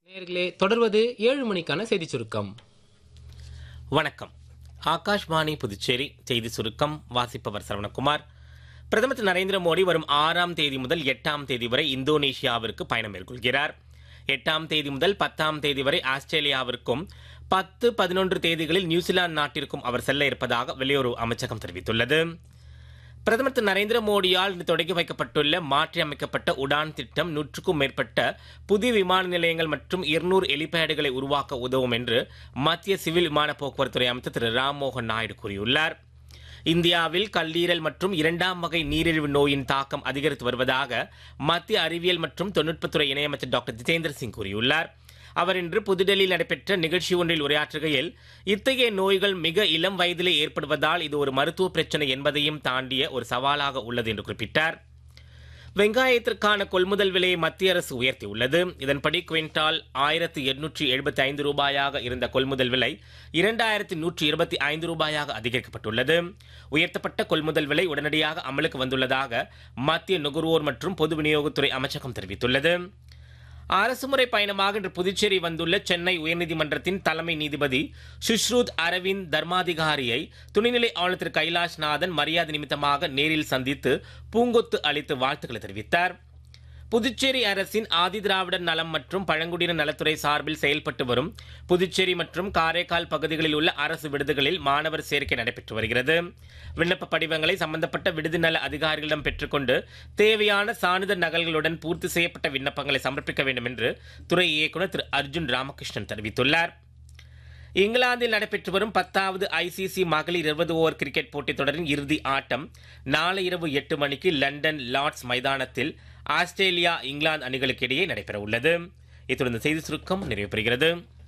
நேயர்களே தொடர்வது ஏழு மணிக்கான செய்தி சுருக்கம் வணக்கம் ஆகாஷ்வாணி புதுச்சேரி செய்தி சுருக்கம் வாசிப்பவர் சரவணகுமார் பிரதமர் திரு நரேந்திர மோடி வரும் ஆறாம் தேதி முதல் எட்டாம் தேதி வரை இந்தோனேஷியாவிற்கு பயணம் மேற்கொள்கிறார் எட்டாம் தேதி முதல் பத்தாம் தேதி வரை ஆஸ்திரேலியாவிற்கும் பத்து பதினொன்று தேதிகளில் நியூசிலாந்து நாட்டிற்கும் அவர் செல்ல இருப்பதாக வெளியுறவு அமைச்சகம் தெரிவித்துள்ளது பிரதமர் திரு நரேந்திர மோடியால் இன்று தொடங்கி வைக்கப்பட்டுள்ள மாற்றியமைக்கப்பட்ட உடான் திட்டம் நூற்றுக்கும் மேற்பட்ட புதிய விமான நிலையங்கள் மற்றும் இருநூறு எலிபேடுகளை உருவாக்க உதவும் என்று மத்திய சிவில் விமான போக்குவரத்துறை அமைச்சர் திரு ராம்மோகன் நாயுடு கூறியுள்ளார் இந்தியாவில் கல்லீரல் மற்றும் இரண்டாம் வகை நீரிழிவு நோயின் தாக்கம் அதிகரித்து வருவதாக மத்திய அறிவியல் மற்றும் தொழில்நுட்பத்துறை இணையமைச்சர் டாக்டர் ஜிதேந்திர சிங் கூறியுள்ளார் அவர் இன்று புதுடெல்லியில் நடைபெற்ற நிகழ்ச்சி ஒன்றில் உரையாற்றுகையில் இத்தகைய நோய்கள் மிக இளம் வயதிலே ஏற்படுவதால் இது ஒரு மருத்துவ பிரச்சனை என்பதையும் தாண்டிய ஒரு சவாலாக உள்ளது என்று குறிப்பிட்டார் வெங்காயத்திற்கான கொள்முதல் விலையை மத்திய அரசு உயர்த்தியுள்ளது இதன்படி குவிண்டால் ஆயிரத்தி எண்ணூற்றி எழுபத்தி ஐந்து ரூபாயாக இருந்த கொள்முதல் விலை இரண்டாயிரத்தி நூற்றி இருபத்தி ஐந்து ரூபாயாக அதிகரிக்கப்பட்டுள்ளது உயர்த்தப்பட்ட கொள்முதல் விலை உடனடியாக அமலுக்கு வந்துள்ளதாக மத்திய நுகர்வோர் மற்றும் பொது விநியோகத்துறை அமைச்சகம் தெரிவித்துள்ளது அரசுமுறை பயணமாக இன்று புதுச்சேரி வந்துள்ள சென்னை உயர்நீதிமன்றத்தின் தலைமை நீதிபதி சுஷ்ருத் அரவிந்த் தர்மாதிகாரியை துணைநிலை ஆளுநர் திரு கைலாஷ்நாதன் மரியாதை நிமித்தமாக நேரில் சந்தித்து பூங்கொத்து அளித்து வாழ்த்துக்களை தெரிவித்தார் புதுச்சேரி அரசின் ஆதிதிராவிடர் நலம் மற்றும் பழங்குடியினர் நலத்துறை சார்பில் செயல்பட்டு வரும் புதுச்சேரி மற்றும் காரைக்கால் பகுதிகளில் உள்ள அரசு விடுதிகளில் மாணவர் சேர்க்கை நடைபெற்று வருகிறது விண்ணப்ப படிவங்களை சம்பந்தப்பட்ட விடுதி நல அதிகாரிகளிடம் பெற்றுக்கொண்டு தேவையான சான்றிதழ் நகல்களுடன் பூர்த்தி செய்யப்பட்ட விண்ணப்பங்களை சமர்ப்பிக்க வேண்டும் என்று துறை இயக்குநர் திரு அர்ஜுன் ராமகிருஷ்ணன் தெரிவித்துள்ளார் இங்கிலாந்தில் நடைபெற்று வரும் பத்தாவது ஐசிசி மகளிர் இருபது ஓவர் கிரிக்கெட் போட்டித் தொடரின் இறுதி ஆட்டம் நாளை இரவு எட்டு மணிக்கு லண்டன் லார்ட்ஸ் மைதானத்தில் ஆஸ்திரேலியா இங்கிலாந்து அணிகளுக்கு இடையே நடைபெற உள்ளது இத்துடன் இந்த செய்தி சுருக்கம் நிறைவு பெறுகிறது